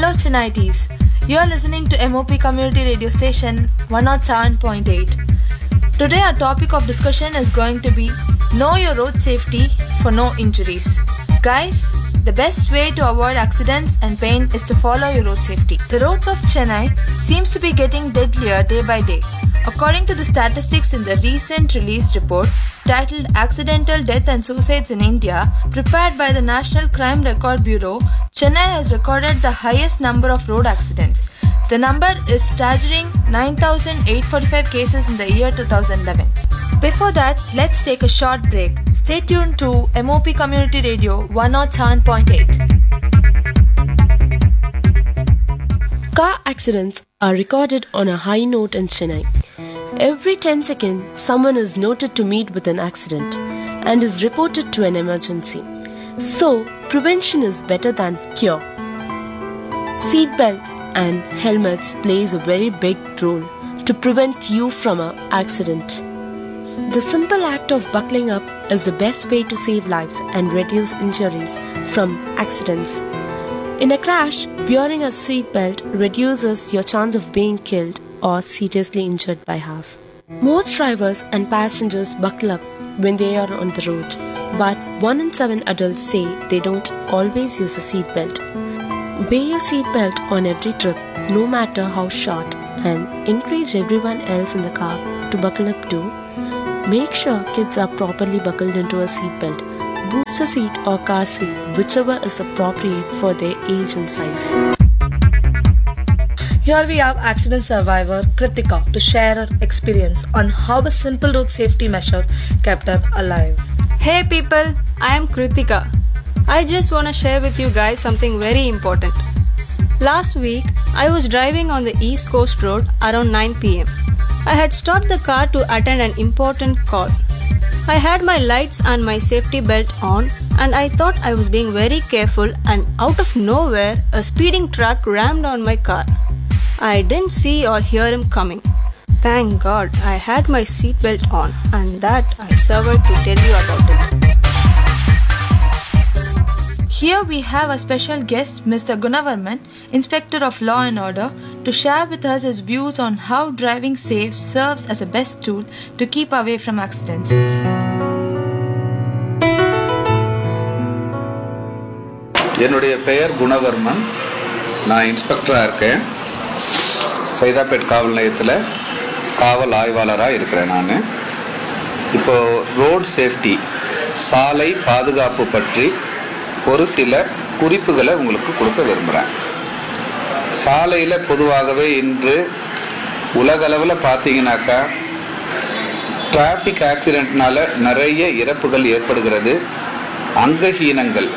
Hello, Chinaites. You are listening to MOP Community Radio Station 107.8. Today, our topic of discussion is going to be Know Your Road Safety for No Injuries. Guys, the best way to avoid accidents and pain is to follow your road safety. The roads of Chennai seems to be getting deadlier day by day. According to the statistics in the recent released report titled Accidental Death and Suicides in India, prepared by the National Crime Record Bureau, Chennai has recorded the highest number of road accidents. The number is staggering 9,845 cases in the year 2011. Before that, let's take a short break. Stay tuned to MOP Community Radio 107.8. Car accidents are recorded on a high note in Chennai. Every 10 seconds, someone is noted to meet with an accident and is reported to an emergency. So, prevention is better than cure. Seatbelts and helmets plays a very big role to prevent you from an accident. The simple act of buckling up is the best way to save lives and reduce injuries from accidents. In a crash, wearing a seatbelt reduces your chance of being killed or seriously injured by half. Most drivers and passengers buckle up when they are on the road, but 1 in 7 adults say they don't always use a seatbelt. Wear your seatbelt on every trip, no matter how short, and encourage everyone else in the car to buckle up too. Make sure kids are properly buckled into a seatbelt, booster seat or car seat, whichever is appropriate for their age and size. Here we have accident survivor Kritika to share her experience on how a simple road safety measure kept her alive. Hey people, I am Kritika. I just want to share with you guys something very important. Last week, I was driving on the East Coast Road around 9 pm. I had stopped the car to attend an important call. I had my lights and my safety belt on, and I thought I was being very careful, and out of nowhere, a speeding truck rammed on my car. I didn't see or hear him coming. Thank God I had my seatbelt on, and that I survived to tell you about it. Here we have a special guest, Mr. Gunavarman, Inspector of Law and Order, to share with us his views on how driving safe serves as a best tool to keep away from accidents. என்னுடைய பெயர் குணவர்மன் நான் இன்ஸ்பெக்டராக இருக்கேன் சைதாப்பேட் காவல் நிலையத்தில் காவல் ஆய்வாளராக இருக்கிறேன் நான் இப்போ ரோட் சேஃப்டி சாலை பாதுகாப்பு பற்றி ஒரு சில குறிப்புகளை உங்களுக்கு கொடுக்க விரும்புகிறேன் சாலையில் பொதுவாகவே இன்று உலகளவில் பார்த்தீங்கன்னாக்கா டிராஃபிக் ஆக்சிடென்ட்னால நிறைய இறப்புகள் ஏற்படுகிறது அங்கஹீனங்கள்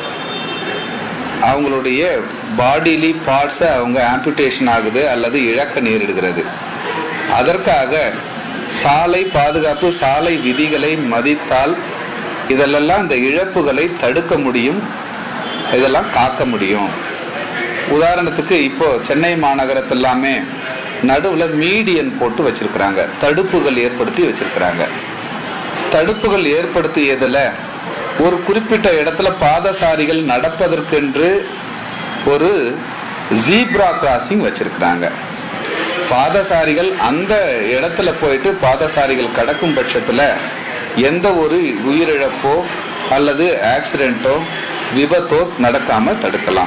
அவங்களுடைய பாடிலி பார்ட்ஸை அவங்க ஆம்புடேஷன் ஆகுது அல்லது இழக்க நேரிடுகிறது அதற்காக சாலை பாதுகாப்பு சாலை விதிகளை மதித்தால் இதெல்லாம் இந்த இழப்புகளை தடுக்க முடியும் இதெல்லாம் காக்க முடியும் உதாரணத்துக்கு இப்போ சென்னை மாநகரத்தில் எல்லாமே நடுவில் மீடியன் போட்டு வச்சிருக்கிறாங்க தடுப்புகள் ஏற்படுத்தி வச்சிருக்கிறாங்க தடுப்புகள் ஏற்படுத்தியதில் ஒரு குறிப்பிட்ட இடத்துல பாதசாரிகள் நடப்பதற்கென்று ஒரு ஜீப்ரா கிராசிங் வச்சிருக்கிறாங்க பாதசாரிகள் அந்த இடத்துல போயிட்டு பாதசாரிகள் கடக்கும் பட்சத்தில் எந்த ஒரு உயிரிழப்போ அல்லது ஆக்சிடென்ட்டோ விபத்தோ நடக்காம தடுக்கலாம்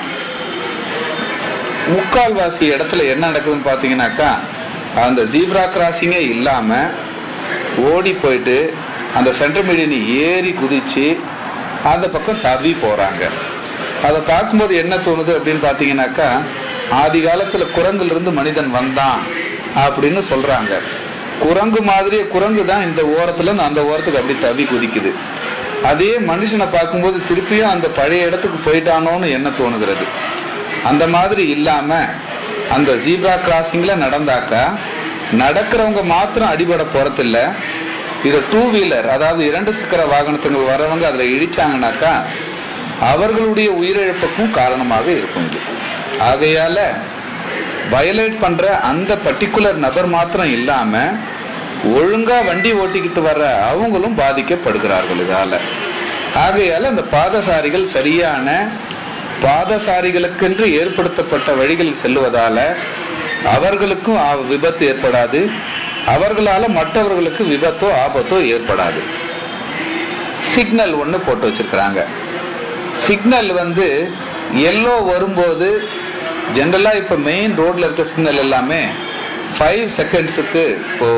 முக்கால்வாசி இடத்துல என்ன நடக்குதுன்னு பார்த்தீங்கன்னாக்கா அந்த ஜீப்ரா கிராசிங்கே இல்லாமல் ஓடி போயிட்டு அந்த சென்டர் மீடியன் ஏறி குதிச்சு அந்த பக்கம் தவி போகிறாங்க அதை பார்க்கும்போது என்ன தோணுது அப்படின்னு பார்த்தீங்கன்னாக்கா ஆதி காலத்தில் குரங்குலேருந்து மனிதன் வந்தான் அப்படின்னு சொல்கிறாங்க குரங்கு மாதிரியே குரங்கு தான் இந்த ஓரத்தில் அந்த ஓரத்துக்கு அப்படி தவி குதிக்குது அதே மனுஷனை பார்க்கும்போது திருப்பியும் அந்த பழைய இடத்துக்கு போயிட்டானோன்னு என்ன தோணுகிறது அந்த மாதிரி இல்லாமல் அந்த ஜீப்ரா கிராசிங்கில் நடந்தாக்கா நடக்கிறவங்க மாத்திரம் அடிபட போகிறதில்ல இதை டூ வீலர் அதாவது இரண்டு சக்கர வாகனத்துக்கு வரவங்க அதில் இடிச்சாங்கனாக்கா அவர்களுடைய உயிரிழப்புக்கும் காரணமாக இருக்கும் இது ஆகையால வயலேட் பண்ற அந்த பர்டிகுலர் நபர் மாத்திரம் இல்லாம ஒழுங்கா வண்டி ஓட்டிக்கிட்டு வர்ற அவங்களும் பாதிக்கப்படுகிறார்கள் இதால ஆகையால அந்த பாதசாரிகள் சரியான பாதசாரிகளுக்கென்று ஏற்படுத்தப்பட்ட வழிகளில் செல்லுவதால அவர்களுக்கும் ஆ- விபத்து ஏற்படாது அவர்களால மற்றவர்களுக்கு விபத்தோ ஆபத்தோ ஏற்படாது சிக்னல் ஒன்று போட்டு வச்சிருக்கிறாங்க சிக்னல் வந்து எல்லோ வரும்போது ஜென்ரலாக இப்போ மெயின் ரோட்ல இருக்க சிக்னல் எல்லாமே ஃபைவ் செகண்ட்ஸுக்கு இப்போ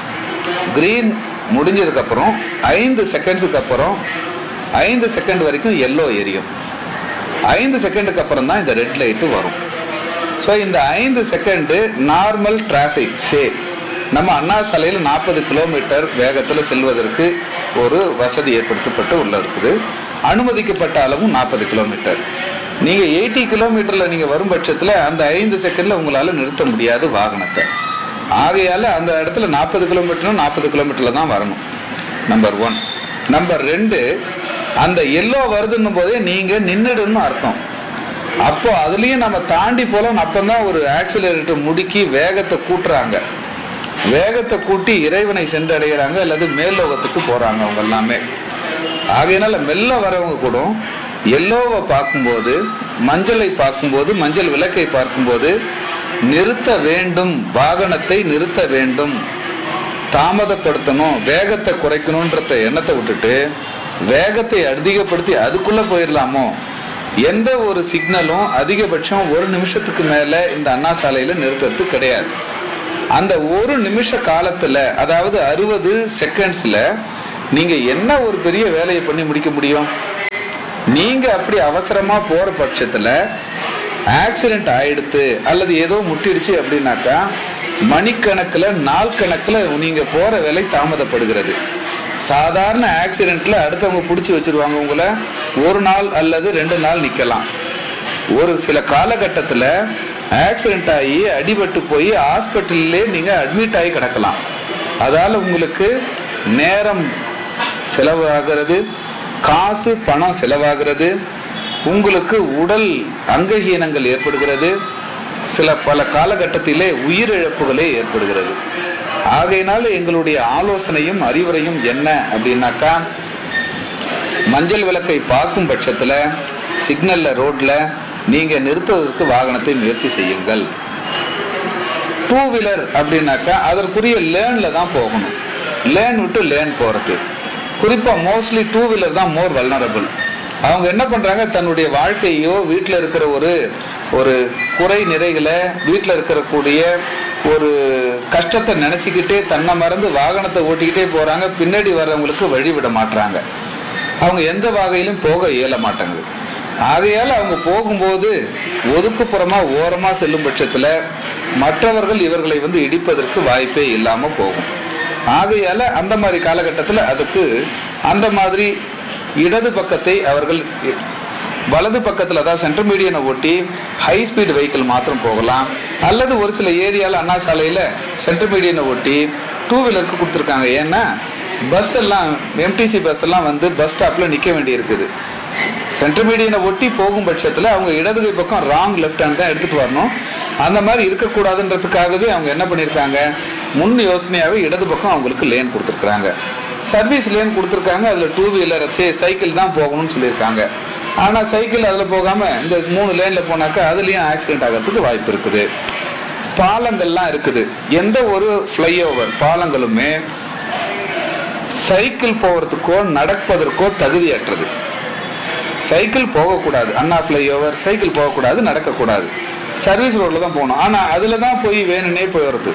க்ரீன் முடிஞ்சதுக்கப்புறம் ஐந்து செகண்ட்ஸுக்கு அப்புறம் ஐந்து செகண்ட் வரைக்கும் எல்லோ எரியும் ஐந்து செகண்டுக்கு அப்புறம் தான் இந்த ரெட் லைட்டு வரும் ஸோ இந்த ஐந்து செகண்டு நார்மல் டிராஃபிக் சே நம்ம அண்ணா சாலையில் நாற்பது கிலோமீட்டர் வேகத்தில் செல்வதற்கு ஒரு வசதி ஏற்படுத்தப்பட்டு உள்ள இருக்குது அனுமதிக்கப்பட்ட அளவும் நாற்பது கிலோமீட்டர் நீங்கள் எயிட்டி கிலோமீட்டரில் நீங்கள் வரும் பட்சத்தில் அந்த ஐந்து செகண்டில் உங்களால் நிறுத்த முடியாது வாகனத்தை ஆகையால் அந்த இடத்துல நாற்பது கிலோமீட்டரும் நாற்பது கிலோமீட்டரில் தான் வரணும் நம்பர் ஒன் நம்பர் ரெண்டு அந்த எல்லோ வருதுன்னும் போதே நீங்கள் நின்றுடுன்னு அர்த்தம் அப்போ அதுலயும் நம்ம தாண்டி போலாம் அப்பதான் ஒரு ஆக்சிலரேட்டர் முடுக்கி வேகத்தை கூட்டுறாங்க வேகத்தை கூட்டி இறைவனை சென்றடைகிறாங்க அல்லது மேல்லோகத்துக்கு போறாங்க அவங்க எல்லாமே ஆகையினால மெல்ல வரவங்க கூட எல்லோவை பார்க்கும்போது மஞ்சளை பார்க்கும்போது மஞ்சள் விளக்கை பார்க்கும்போது நிறுத்த வேண்டும் வாகனத்தை நிறுத்த வேண்டும் தாமதப்படுத்தணும் வேகத்தை குறைக்கணுன்றத எண்ணத்தை விட்டுட்டு வேகத்தை அதிகப்படுத்தி அதுக்குள்ள போயிடலாமோ எந்த ஒரு சிக்னலும் அதிகபட்சம் ஒரு நிமிஷத்துக்கு மேல இந்த அண்ணா சாலையில நிறுத்துறது கிடையாது அந்த ஒரு நிமிஷ காலத்துல அதாவது அறுபது செகண்ட்ஸ்ல நீங்க என்ன ஒரு பெரிய வேலையை பண்ணி முடிக்க முடியும் நீங்க அப்படி அவசரமா போற பட்சத்துல ஆக்சிடென்ட் ஆயிடுத்து அல்லது ஏதோ முட்டிடுச்சு அப்படின்னாக்கா மணிக்கணக்கில் நாள் கணக்கில் நீங்க போற வேலை தாமதப்படுகிறது சாதாரண ஆக்சிடென்ட்ல அடுத்தவங்க பிடிச்சி வச்சிருவாங்க உங்களை ஒரு நாள் அல்லது ரெண்டு நாள் நிக்கலாம் ஒரு சில காலகட்டத்தில் ஆக்சிடென்ட் ஆகி அடிபட்டு போய் ஹாஸ்பிட்டல்லே நீங்க அட்மிட் ஆகி கிடக்கலாம் அதால உங்களுக்கு நேரம் செலவாகிறது காசு பணம் செலவாகிறது உங்களுக்கு உடல் அங்கஹீனங்கள் ஏற்படுகிறது சில பல காலகட்டத்திலே உயிரிழப்புகளே ஏற்படுகிறது ஆகையினால எங்களுடைய ஆலோசனையும் அறிவுரையும் என்ன அப்படின்னாக்கா மஞ்சள் விளக்கை பார்க்கும் பட்சத்தில் சிக்னல்ல ரோட்ல நீங்க நிறுத்துவதற்கு வாகனத்தை முயற்சி செய்யுங்கள் டூ வீலர் அப்படின்னாக்கா அதற்குரிய லேன்ல தான் போகணும் லேன் விட்டு லேன் போறது குறிப்பா மோஸ்ட்லி டூ வீலர் தான் மோர் வல்னரபிள் அவங்க என்ன பண்றாங்க தன்னுடைய வாழ்க்கையோ வீட்டில் இருக்கிற ஒரு ஒரு குறை நிறைகளை வீட்டில் இருக்கக்கூடிய ஒரு கஷ்டத்தை நினைச்சுக்கிட்டே தன்னை மறந்து வாகனத்தை ஓட்டிக்கிட்டே போறாங்க பின்னாடி வர்றவங்களுக்கு வழி விட மாட்றாங்க அவங்க எந்த வகையிலும் போக இயல மாட்டாங்க ஆகையால் அவங்க போகும்போது ஒதுக்குப்புறமா ஓரமா செல்லும் பட்சத்துல மற்றவர்கள் இவர்களை வந்து இடிப்பதற்கு வாய்ப்பே இல்லாம போகும் ஆகையால அந்த மாதிரி காலகட்டத்தில் அதுக்கு அந்த மாதிரி இடது பக்கத்தை அவர்கள் இ- வலது பக்கத்தில் அதாவது சென்ட்ரல் மீடியனை ஒட்டி ஹை ஸ்பீட் வெஹிக்கிள் மாத்திரம் போகலாம் அல்லது ஒரு சில ஏரியாவில் அண்ணா சாலையில் சென்ட்ரல் மீடியனை ஒட்டி டூ வீலருக்கு கொடுத்துருக்காங்க ஏன்னா பஸ் எல்லாம் எம்டிசி பஸ் எல்லாம் வந்து பஸ் ஸ்டாப்பில் நிற்க வேண்டி இருக்குது சென்ட்ரல் மீடியனை ஒட்டி போகும் பட்சத்தில் அவங்க இடது கை பக்கம் ராங் லெஃப்ட் ஹேண்ட் தான் எடுத்துட்டு வரணும் அந்த மாதிரி இருக்கக்கூடாதுன்றதுக்காகவே அவங்க என்ன பண்ணியிருக்காங்க முன் யோசனையாகவே இடது பக்கம் அவங்களுக்கு லேன் கொடுத்துருக்குறாங்க சர்வீஸ் லேன் கொடுத்துருக்காங்க அதில் டூ வீலர் சே சைக்கிள் தான் போகணும்னு சொல்லியிருக்காங்க ஆனால் சைக்கிள் அதில் போகாமல் இந்த மூணு லேனில் போனாக்கா அதுலேயும் ஆக்சிடென்ட் ஆகிறதுக்கு வாய்ப்பு இருக்குது பாலங்கள்லாம் இருக்குது எந்த ஒரு ஃப்ளைஓவர் பாலங்களுமே சைக்கிள் போகிறதுக்கோ நடப்பதற்கோ தகுதியற்றது சைக்கிள் போகக்கூடாது அண்ணா ஃப்ளைஓவர் சைக்கிள் போகக்கூடாது நடக்கக்கூடாது சர்வீஸ் ரோட்ல தான் போகணும் ஆனால் அதில் தான் போய் வேணும்னே போய் வருது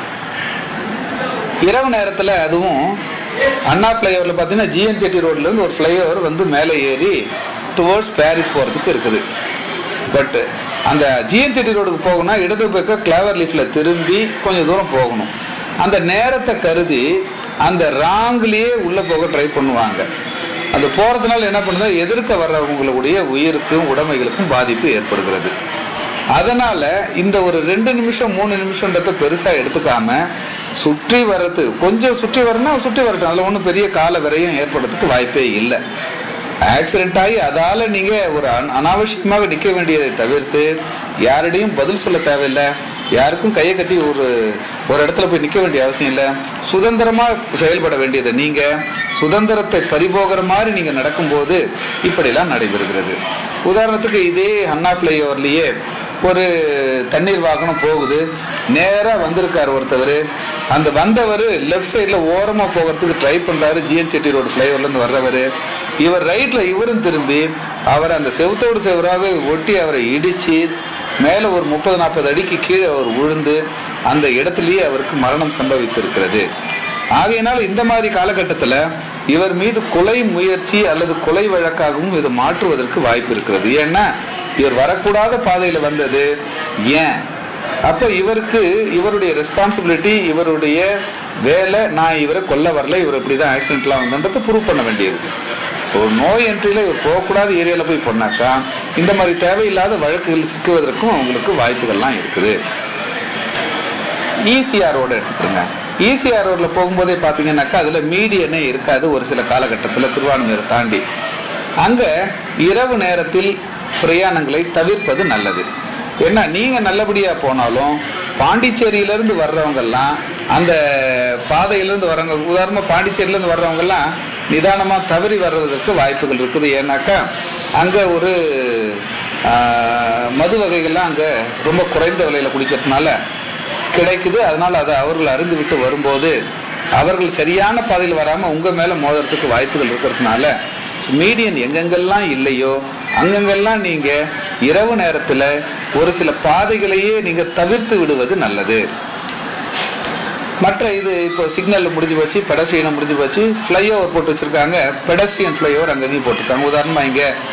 இரவு நேரத்தில் அதுவும் அண்ணா ஃப்ளைஓவரில் பார்த்தீங்கன்னா ஜிஎன்சிடி ரோட்லேருந்து ஒரு ஃப்ளைஓவர் வந்து மேலே ஏறி டுவர்ட்ஸ் பாரிஸ் போகிறதுக்கு இருக்குது பட் அந்த ஜிஎன்சிடி ரோடுக்கு போகணும்னா இடது பக்கம் கிளவர் லீஃப்ல திரும்பி கொஞ்சம் தூரம் போகணும் அந்த நேரத்தை கருதி அந்த ராங்லேயே உள்ளே போக ட்ரை பண்ணுவாங்க அந்த போகிறதுனால என்ன பண்ணுது எதிர்க்க வர்றவங்களுடைய உயிருக்கும் உடைமைகளுக்கும் பாதிப்பு ஏற்படுகிறது அதனால இந்த ஒரு ரெண்டு நிமிஷம் மூணு நிமிஷம்ன்றத பெருசா எடுத்துக்காம சுற்றி வர்றது கொஞ்சம் சுற்றி வரணும் சுற்றி வரட்டும் அதுல ஒன்றும் பெரிய கால விரயம் ஏற்படுறதுக்கு வாய்ப்பே இல்லை ஆக்சிடென்ட் ஆகி அதால நீங்க ஒரு அன- அனாவசியமாக நிக்க வேண்டியதை தவிர்த்து யாரிடையும் பதில் சொல்ல தேவையில்லை யாருக்கும் கையை கட்டி ஒரு ஒரு இடத்துல போய் நிற்க வேண்டிய அவசியம் இல்லை சுதந்திரமா செயல்பட வேண்டியது நீங்க சுதந்திரத்தை பறிபோகிற மாதிரி நீங்க நடக்கும்போது இப்படிலாம் நடைபெறுகிறது உதாரணத்துக்கு இதே அண்ணா ஃப்ளைஓவர்லயே ஒரு தண்ணீர் வாகனம் போகுது நேரா வந்திருக்காரு ஒருத்தவர் அந்த வந்தவர் லெஃப்ட் சைடுல ஓரமா போகிறதுக்கு ட்ரை பண்றாரு ஜிஎன் செட்டி ரோடு ஃப்ளைஓவர்ல இருந்து வர்றவர் இவர் ரைட்ல இவரும் திரும்பி அவர் அந்த செவுத்தோடு செவராக ஒட்டி அவரை இடிச்சு மேல ஒரு முப்பது நாற்பது அடிக்கு கீழே அவர் விழுந்து அந்த இடத்திலேயே அவருக்கு மரணம் சம்பவித்திருக்கிறது ஆகையினால் இந்த மாதிரி காலகட்டத்தில் இவர் மீது கொலை முயற்சி அல்லது கொலை வழக்காகவும் இது மாற்றுவதற்கு வாய்ப்பு இருக்கிறது ஏன்னா இவர் வரக்கூடாத பாதையில் வந்தது ஏன் அப்போ இவருக்கு இவருடைய ரெஸ்பான்சிபிலிட்டி இவருடைய வேலை நான் இவரை கொல்ல வரல இவர் இப்படி தான் ஆக்சிடென்ட்லாம் வந்தன்றதை ப்ரூவ் பண்ண வேண்டியது ஸோ நோய் என்ட்ரியில் இவர் போகக்கூடாத ஏரியாவில் போய் பண்ணாக்கா இந்த மாதிரி தேவையில்லாத வழக்குகள் சிக்குவதற்கும் அவங்களுக்கு வாய்ப்புகள்லாம் இருக்குது ஈசிஆர் ரோடு எடுத்துக்கிறோங்க ஈசிஆர் ரோட்ல போகும்போதே பார்த்தீங்கன்னாக்கா அதில் மீடியனே இருக்காது ஒரு சில காலகட்டத்தில் திருவான்மையூரை தாண்டி அங்கே இரவு நேரத்தில் பிரயாணங்களை தவிர்ப்பது நல்லது ஏன்னா நீங்கள் நல்லபடியாக போனாலும் பாண்டிச்சேரியிலேருந்து வர்றவங்கெல்லாம் அந்த பாதையிலேருந்து வர்றவங்க உதாரணமாக பாண்டிச்சேரியிலேருந்து வர்றவங்கெல்லாம் நிதானமாக தவறி வர்றதுக்கு வாய்ப்புகள் இருக்குது ஏன்னாக்கா அங்கே ஒரு ஆஹ், மது வகைகள்லாம் அங்கே ரொம்ப குறைந்த விலையில் குடிக்கிறதுனால கிடைக்குது அதனால அதை அவர்கள் அறிந்து விட்டு வரும்போது அவர்கள் சரியான பாதையில் வராமல் உங்கள் மேலே மோதுறதுக்கு வாய்ப்புகள் இருக்கிறதுனால மீடியன் எங்கெங்கெல்லாம் இல்லையோ அங்கங்கெல்லாம் நீங்கள் இரவு நேரத்தில் ஒரு சில பாதைகளையே நீங்கள் தவிர்த்து விடுவது நல்லது மற்ற இது இப்போ சிக்னல் முடிஞ்சு போச்சு பெடஸ்ட்ரியனை முடிஞ்சு போச்சு ஃப்ளைஓவர் போட்டு வச்சிருக்காங்க பெடஸ்ட்ரியன் ஃப்ளைஓவர் அங்கங்கேயும் போட்டிருக்காங்க உதாரணமாக இங்கே